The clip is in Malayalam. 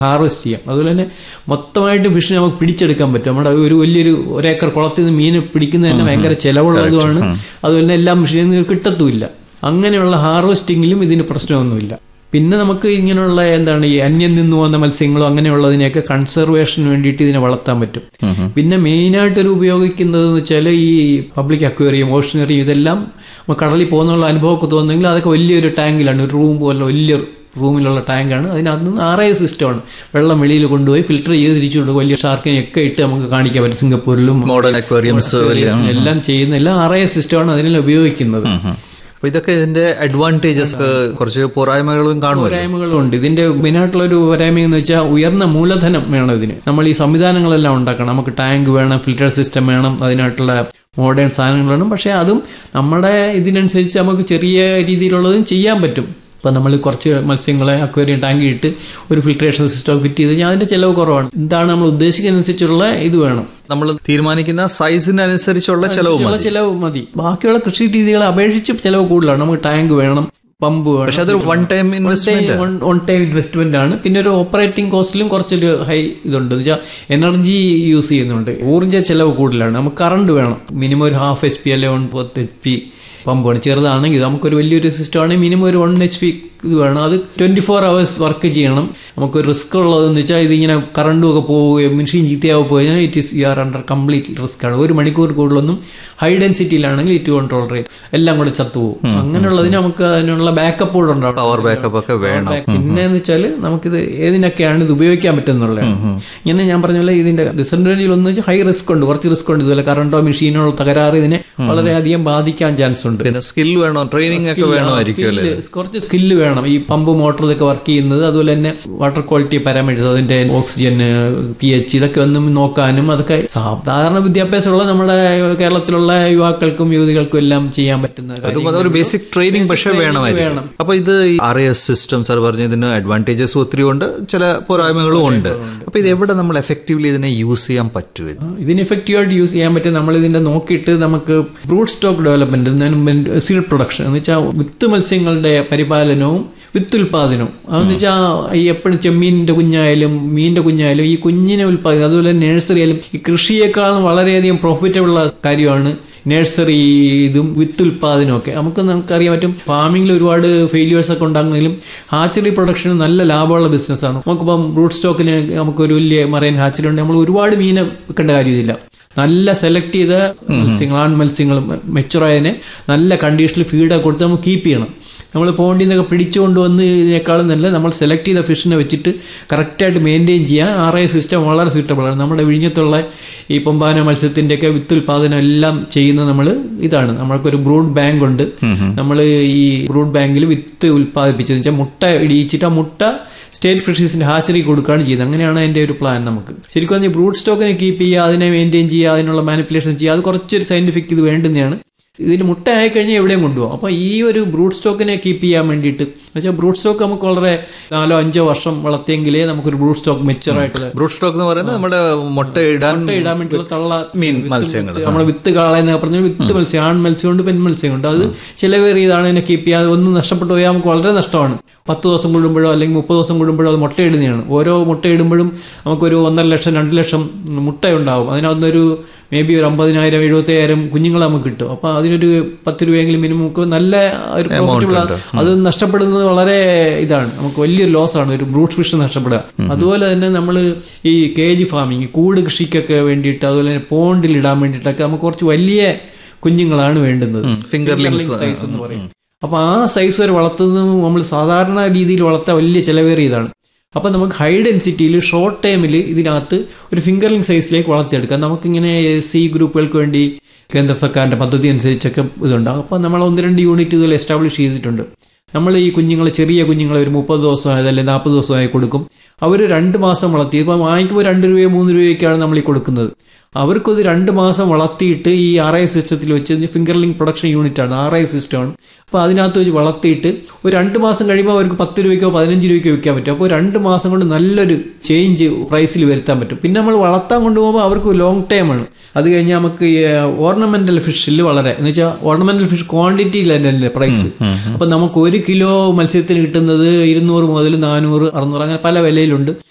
ഹാർവെസ്റ്റ് ചെയ്യാം അതുപോലെ തന്നെ മൊത്തമായിട്ട് ഫിഷിനെ നമുക്ക് പിടിച്ചെടുക്കാൻ പറ്റും നമ്മുടെ ഒരു വലിയൊരു ഒരേക്കർ കുളത്തിൽ നിന്ന് മീനെ പിടിക്കുന്നത് തന്നെ ഭയങ്കര ചിലവുള്ളതുമാണ് അതുപോലെ തന്നെ എല്ലാം മെഷീനിൽ നിന്ന് കിട്ടത്തുമില്ല അങ്ങനെയുള്ള ഹാർവെസ്റ്റിങ്ങിലും ഇതിന് പ്രശ്നമൊന്നുമില്ല പിന്നെ നമുക്ക് ഇങ്ങനെയുള്ള എന്താണ് ഈ അന്യം നിന്ന് പോകുന്ന മത്സ്യങ്ങളോ അങ്ങനെയുള്ളതിനെയൊക്കെ കൺസർവേഷന് വേണ്ടിയിട്ട് ഇതിനെ വളർത്താൻ പറ്റും പിന്നെ മെയിനായിട്ട് ഒരു ഉപയോഗിക്കുന്നത് എന്ന് വെച്ചാൽ ഈ പബ്ലിക് അക്വേറിയം ഓഷനറിയും ഇതെല്ലാം നമുക്ക് കടലിൽ പോകുന്നുള്ള അനുഭവമൊക്കെ തോന്നുന്നെങ്കിൽ അതൊക്കെ വലിയൊരു ടാങ്കിലാണ് ഒരു റൂം പോലെ വലിയ റൂമിലുള്ള ടാങ്കാണ് അതിനകത്ത് നിന്ന് ആർ ഐ സിസ്റ്റമാണ് വെള്ളം വെളിയിൽ കൊണ്ടുപോയി ഫിൽറ്റർ ചെയ്ത് തിരിച്ചുകൊണ്ട് വലിയ ഷാർക്കിനെയൊക്കെ ഇട്ട് നമുക്ക് കാണിക്കാൻ പറ്റും സിംഗപ്പൂരിലും മോഡേൺ അക്വേറിയംസ് വലിയ എല്ലാം ചെയ്യുന്ന എല്ലാം ആർ ഐ സിസ്റ്റമാണ് അതിനെല്ലാം ഉപയോഗിക്കുന്നത് അപ്പൊ ഇതൊക്കെ ഇതിന്റെ അഡ്വാൻറ്റേജസ് കുറച്ച് പോരായ്മകളും കാണുമല്ലോ പോരായ്മകളുണ്ട് ഇതിന്റെ മെയിനായിട്ടുള്ള ഒരു പോരായ്മ എന്ന് വെച്ചാൽ ഉയർന്ന മൂലധനം വേണം ഇതിന് നമ്മൾ ഈ സംവിധാനങ്ങളെല്ലാം ഉണ്ടാക്കണം നമുക്ക് ടാങ്ക് വേണം ഫിൽറ്റർ സിസ്റ്റം വേണം അതിനായിട്ടുള്ള മോഡേൺ സാധനങ്ങൾ വേണം പക്ഷേ അതും നമ്മുടെ ഇതിനനുസരിച്ച് നമുക്ക് ചെറിയ രീതിയിലുള്ളതും ചെയ്യാൻ പറ്റും ഇപ്പം നമ്മൾ കുറച്ച് മത്സ്യങ്ങളെ അക്വേറിയം ടാങ്കി ഇട്ട് ഒരു ഫിൽട്രേഷൻ സിസ്റ്റം ഫിറ്റ് ചെയ്ത് കഴിഞ്ഞാൽ അതിന്റെ ചിലവ് കുറവാണ് എന്താണ് നമ്മൾ ഉദ്ദേശിക്കുന്നതനുസരിച്ചുള്ള ഇത് വേണം നമ്മൾ തീരുമാനിക്കുന്ന സൈസിനനുസരിച്ചുള്ള ചെലവ് ഉള്ള മതി ചിലവ് മതി ബാക്കിയുള്ള കൃഷി രീതികളെ അപേക്ഷിച്ച് ചിലവ് കൂടുതലാണ് നമുക്ക് ടാങ്ക് വേണം പമ്പ് വേണം പക്ഷെ അതൊരു one time investment one time investment ആണ് പിന്നെ ഒരു ഓപ്പറേറ്റിംഗ് കോസ്റ്റിലും കുറച്ചൊരു ഹൈ ഇതുണ്ട് എന്ന് വെച്ചാൽ എനർജി യൂസ് ചെയ്യുന്നുണ്ട് ഊർജ്ജ ചെലവ് കൂടുതലാണ് നമുക്ക് കറണ്ട് വേണം മിനിമം ഒരു ഹാഫ് എച്ച് പി അല്ലെ one fourth H P pump വേണം ചെറുതാണെങ്കിൽ നമുക്കൊരു വലിയൊരു സിസ്റ്റം ആണെങ്കിൽ മിനിമം ഒരു വൺ എച്ച് പി ഇത് വേണം അത് ട്വന്റി ഫോർ അവേഴ്സ് വർക്ക് ചെയ്യണം നമുക്ക് റിസ്ക് ഉള്ളതെന്ന് വെച്ചാൽ ഇതിങ്ങനെ കറണ്ടും ഒക്കെ പോവുകയും മെഷീൻ ചീത്തയാവുക പോയി കഴിഞ്ഞാൽ it is you are under complete risk ആണ് ഒരു മണിക്കൂർ കൂടുതലൊന്നും ഹൈ ഡെൻസിറ്റിയിലാണെങ്കിൽ ഇറ്റ് വോണ്ട് ടോളറേറ്റ് എല്ലാം കൂടെ ചത്തുപോകും അങ്ങനെയുള്ളതിന് നമുക്ക് അതിനുള്ള ബാക്കപ്പ് കൂടെ ഉണ്ടാവും പവർ ബാക്കപ്പ് ഒക്കെ വേണം പിന്നെ എന്ന് വെച്ചാൽ നമുക്കിത് ഏതിനൊക്കെയാണ് ഇത് ഉപയോഗിക്കാൻ പറ്റുന്നുള്ളതാണ് ഇങ്ങനെ ഞാൻ പറഞ്ഞ പോലെ ഇതിന്റെ ഡിസഡ്വാൻറ്റേജിൽ ഒന്ന് വെച്ചാൽ ഹൈ റിസ്ക് ഉണ്ട് കുറച്ച് റിസ്ക് ഉണ്ട് ഇതുപോലെ കറണ്ടോ മെഷീനോ തകരാറ് ഇതിനെ വളരെയധികം ബാധിക്കാൻ ചാൻസ് ഉണ്ട് പിന്നെ സ്കിൽ വേണോ ട്രെയിനിങ് ഒക്കെ വേണമായിരിക്കും അല്ലേ Skill- കുറച്ച് സ്കില്ല് വേണം ഈ പമ്പ് മോട്ടോർ ഇതൊക്കെ വർക്ക് ചെയ്യുന്നത് അതുപോലെ തന്നെ വാട്ടർ ക്വാളിറ്റി പാരാമീറ്റേഴ്സ് അതിന്റെ ഓക്സിജൻ പി എച്ച് ഇതൊക്കെ ഒന്നും നോക്കാനും അതൊക്കെ സാധാരണ വിദ്യാഭ്യാസമുള്ള നമ്മുടെ കേരളത്തിലുള്ള യുവാക്കൾക്കും യുവതികൾക്കും എല്ലാം ചെയ്യാൻ പറ്റുന്ന ഒരു- കാര്യങ്ങൾ. ഒരു ബേസിക് ട്രെയിനിങ് പക്ഷെ training വേണമായിരിക്കും വേണം. അപ്പൊ ഇത് ആർ എസ് സിസ്റ്റം സാർ പറഞ്ഞ ഇതിന് അഡ്വാൻറ്റേജസ് ഒത്തിരി ഉണ്ട് ചില പോരായ്മകളും ഉണ്ട് അപ്പൊ ഇത് എവിടെ നമ്മൾ എഫക്റ്റീവ്ലി ഇതിനെ യൂസ് ചെയ്യാൻ പറ്റും ഇത്? ഇതിന് എഫക്റ്റീവായിട്ട് യൂസ് ചെയ്യാൻ പറ്റും നമ്മൾ ഇതിന്റെ നോക്കിയിട്ട് നമുക്ക് brood stock development seed production എന്ന് വെച്ചാൽ വിത്ത് മത്സ്യങ്ങളുടെ പരിപാലനവും വിത്ത് ഉൽപാദനവും അതെന്ന് വെച്ചാൽ ഈ എപ്പോഴും ചെമ്മീനിന്റെ കുഞ്ഞായാലും മീനിന്റെ കുഞ്ഞായാലും ഈ കുഞ്ഞിനെ ഉൽപ്പാദിക്കും അതുപോലെ നഴ്സറി ആയാലും ഈ കൃഷിയേക്കാളും വളരെയധികം പ്രോഫിറ്റബിൾ ഉള്ള കാര്യമാണ് നഴ്സറി ഇതും വിത്ത് ഉൽപാദനവും ഒക്കെ നമുക്ക് നമുക്കറിയാൻ പറ്റും ഫാമിങ്ങിൽ ഒരുപാട് ഫെയിലിയേഴ്സ് ഒക്കെ ഉണ്ടാകുന്നെങ്കിലും ഹാച്ചറി പ്രൊഡക്ഷൻ നല്ല ലാഭമുള്ള ബിസിനസ്സാണ് നമുക്കിപ്പം റൂട്ട് സ്റ്റോക്കിന് നമുക്കൊരു വലിയ മറൈൻ ഹാച്ചറി ഉണ്ട് നമ്മൾ ഒരുപാട് മീനെ വെക്കേണ്ട കാര്യമില്ല നല്ല സെലക്ട് ചെയ്ത മത്സ്യങ്ങൾ ആൺ മത്സ്യങ്ങൾ മെച്ചുറായതിനെ നല്ല കണ്ടീഷനിൽ ഫീഡൊക്കെ കൊടുത്ത് നമുക്ക് കീപ്പ് ചെയ്യണം നമ്മൾ പോണ്ടിൽ നിന്നൊക്കെ പിടിച്ചുകൊണ്ട് വന്ന് ഇതിനേക്കാളും നല്ല നമ്മൾ സെലക്ട് ചെയ്ത ഫിഷിനെ വെച്ചിട്ട് കറക്റ്റായിട്ട് മെയിൻറ്റെയിൻ ചെയ്യാൻ ആർ ഐ സിസ്റ്റം വളരെ suitable ആണ് നമ്മുടെ വിഴിഞ്ഞത്തുള്ള ഈ പൊമ്പാന മത്സ്യത്തിൻ്റെയൊക്കെ വിത്ത് ഉൽപാദനം എല്ലാം ചെയ്യുന്നത് നമ്മൾ ഇതാണ് നമ്മൾക്കൊരു ബ്രൂഡ് ബാങ്ക് ഉണ്ട് നമ്മൾ ഈ ബ്രൂഡ് ബാങ്കിൽ വിത്ത് ഉൽപ്പാദിപ്പിച്ചത് വെച്ചാൽ മുട്ട ഇടിയിച്ചിട്ട് ആ മുട്ട സ്റ്റേറ്റ് ഫിഷീസിന്റെ ഹാച്ചറി കൊടുക്കുകയാണ് ചെയ്യുന്നത് അങ്ങനെയാണ് അതിന്റെ ഒരു പ്ലാൻ നമുക്ക് ശരിക്കും പറഞ്ഞാൽ ബ്രൂഡ് സ്റ്റോക്കിനെ കീപ്പ് ചെയ്യുക അതിനെ മെയിൻറ്റെയിൻ ചെയ്യുക അതിനുള്ള മാനിപ്പുലേഷൻ ചെയ്യുക അത് കുറച്ചൊരു സയന്റിഫിക് ഇത് വേണ്ടുന്നതാണ് ഇതിന് മുട്ട ആയി കഴിഞ്ഞാൽ എവിടെയും കൊണ്ടുപോകും അപ്പോൾ ഈ ഒരു ബ്രൂഡ് സ്റ്റോക്കിനെ കീപ്പ് ചെയ്യാൻ വേണ്ടിയിട്ട് വെച്ചാൽ ബ്രൂഡ് സ്റ്റോക്ക് നമുക്ക് വളരെ നാലോ അഞ്ചോ വർഷം വളർത്തിയെങ്കിലേ നമുക്കൊരു ബ്രൂഡ് സ്റ്റോക്ക് മെച്ചറായിട്ട് ബ്രൂട്ട് സ്റ്റോക്ക് എന്ന് പറയുന്നത് നമ്മുടെ മുട്ട ഇടാൻ ഇടാൻ വേണ്ടിയുള്ള തള്ള മീൻ വിത്ത് മത്സ്യങ്ങൾ വിത്ത് നമ്മുടെ വിത്ത് കാളയെന്ന് പറഞ്ഞാൽ വിത്ത് മത്സ്യം ആൺ മത്സ്യമുണ്ട് പെൺ മത്സ്യമുണ്ട് അത് ചിലവേറിയതാണ് അതിനെ കീപ്പ് ചെയ്യാതെ ഒന്നും നഷ്ടപ്പെട്ടു പോയാൽ നമുക്ക് വളരെ നഷ്ടമാണ് പത്ത് ദിവസം കൂടുമ്പോഴോ അല്ലെങ്കിൽ മുപ്പത് ദിവസം കൂടുമ്പോഴോ അത് മുട്ടയിടുന്നതാണ് ഓരോ മുട്ടയിടുമ്പോഴും നമുക്കൊരു ഒന്നര ലക്ഷം രണ്ട് ലക്ഷം മുട്ടയുണ്ടാവും അതിനകത്തൊരു മേ ബി ഒരു അമ്പതിനായിരം എഴുപത്തയ്യായിരം കുഞ്ഞുങ്ങൾ നമുക്ക് കിട്ടും അപ്പോൾ അതിനൊരു പത്ത് രൂപയെങ്കിലും മിനിമം നമുക്ക് നല്ല ഒരു പ്രോഫിറ്റബിൾ അത് നഷ്ടപ്പെടുന്നത് വളരെ ഇതാണ് നമുക്ക് വലിയൊരു ലോസ് ആണ് ഒരു ബ്രൂട്ട് ഫിഷ് നഷ്ടപ്പെടുക അതുപോലെ തന്നെ നമ്മൾ ഈ കേജ് ഫാമിങ് കൂട് കൃഷിക്കൊക്കെ വേണ്ടിയിട്ട് അതുപോലെ തന്നെ പോണ്ടിൽ ഇടാൻ വേണ്ടിയിട്ടൊക്കെ നമുക്ക് കുറച്ച് വലിയ കുഞ്ഞുങ്ങളാണ് വേണ്ടുന്നത് ഫിംഗർലിങ്സ് സൈസ് എന്ന് പറയും അപ്പൊ ആ സൈസ് വരെ വളർത്തുന്നത് നമ്മൾ സാധാരണ രീതിയിൽ വളർത്താൻ വലിയ ചിലവേറിയതാണ് അപ്പൊ നമുക്ക് ഹൈ ഡെൻസിറ്റിയിൽ ഷോർട്ട് ടൈമിൽ ഇതിനകത്ത് ഒരു ഫിംഗർലിംഗ് സൈസിലേക്ക് വളർത്തിയെടുക്കാം നമുക്കിങ്ങനെ സി ഗ്രൂപ്പുകൾക്ക് വേണ്ടി കേന്ദ്ര സർക്കാരിന്റെ പദ്ധതി അനുസരിച്ചൊക്കെ ഇതുണ്ടാകും അപ്പൊ നമ്മൾ ഒന്ന് രണ്ട് യൂണിറ്റ് ഇതുപോലെ എസ്റ്റാബ്ലിഷ് ചെയ്തിട്ടുണ്ട് നമ്മൾ ഈ കുഞ്ഞുങ്ങളെ ചെറിയ കുഞ്ഞുങ്ങളെ ഒരു മുപ്പത് ദിവസമായത് അല്ലെങ്കിൽ നാൽപ്പത് ദിവസമായി കൊടുക്കും അവർ രണ്ട് മാസം വളർത്തി ഇപ്പം വാങ്ങിക്കുമ്പോൾ രണ്ട് രൂപയോ മൂന്ന് രൂപയൊക്കെയാണ് നമ്മൾ ഈ കൊടുക്കുന്നത് അവർക്കത് രണ്ട് മാസം വളർത്തിയിട്ട് ഈ ആർ ഐ സിസ്റ്റത്തിൽ വെച്ച് ഫിംഗർലിംഗ് പ്രൊഡക്ഷൻ യൂണിറ്റ് ആണ് ആർ ഐ സിസ്റ്റമാണ് അപ്പോൾ അതിനകത്ത് വെച്ച് വളർത്തിയിട്ട് ഒരു രണ്ട് മാസം കഴിയുമ്പോൾ അവർക്ക് പത്ത് രൂപയ്ക്കോ പതിനഞ്ച് രൂപയ്ക്കോ വിൽക്കാൻ പറ്റും അപ്പോൾ രണ്ട് മാസം കൊണ്ട് നല്ലൊരു ചേഞ്ച് പ്രൈസിൽ വരുത്താൻ പറ്റും പിന്നെ നമ്മൾ വളർത്താൻ കൊണ്ടുപോകുമ്പോൾ അവർക്ക് ലോങ് ടൈം ആണ് അത് കഴിഞ്ഞാൽ നമുക്ക് ഓർണമെന്റൽ ഫിഷിൽ വളരെ എന്ന് വെച്ചാൽ ഓർണമെന്റൽ ഫിഷ് ക്വാണ്ടിറ്റിയിൽ തന്നെ പ്രൈസ് അപ്പം നമുക്ക് ഒരു കിലോ മത്സ്യത്തിന് കിട്ടുന്നത് ഇരുന്നൂറ് മുതൽ നാനൂറ് അറുന്നൂറ് അങ്ങനെ പല വിലയിലുണ്ട്